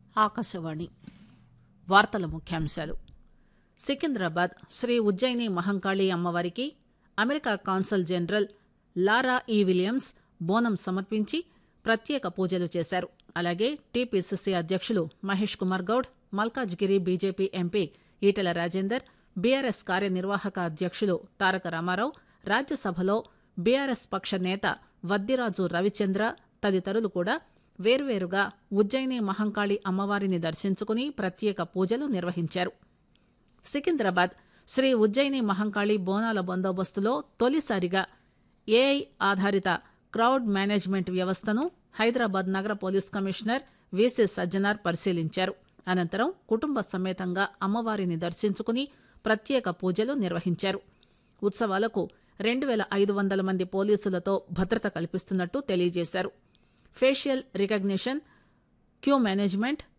ఆకాశవాణి వార్తల ముఖ్యాంశాలు సికింద్రాబాద్ శ్రీ ఉజ్జయిని మహంకాళి అమ్మవారికి అమెరికా కాన్సల్ జనరల్ లారా ఈ విలియమ్స్ బోనం సమర్పించి ప్రత్యేక పూజలు చేశారు అలాగే టీపీసీసీ అధ్యక్షులు Mahesh Kumar Goud Malkajgiri BJP MP Etela Rajender BRS కార్యనిర్వాహక అధ్యక్షులు తారక రామారావు రాజ్యసభలో బీఆర్ఎస్ పక్ష నేత వద్దిరాజు రవిచంద్ర తదితరులు కూడా వేర్వేరుగా ఉజ్జయిని మహంకాళి అమ్మవారిని దర్శించుకుని ప్రత్యేక పూజలు నిర్వహించారు సికింద్రాబాద్ శ్రీ ఉజ్జయిని మహంకాళి బోనాల బందోబస్తులో తొలిసారిగా ఏఐ ఆధారిత క్రౌడ్ మేనేజ్మెంట్ వ్యవస్థను హైదరాబాద్ నగర పోలీస్ కమిషనర్ వీసీ సజ్జనార్ పరిశీలించారు అనంతరం కుటుంబ సమేతంగా అమ్మవారిని దర్శించుకుని ప్రత్యేక పూజలు నిర్వహించారు ఉత్సవాలకు రెండు పేల ఐదు వందల మంది పోలీసులతో భద్రత కల్పిస్తున్నట్టు తెలియజేశారు ఫేషియల్ రికగ్నిషన్ క్యూ మేనేజ్మెంట్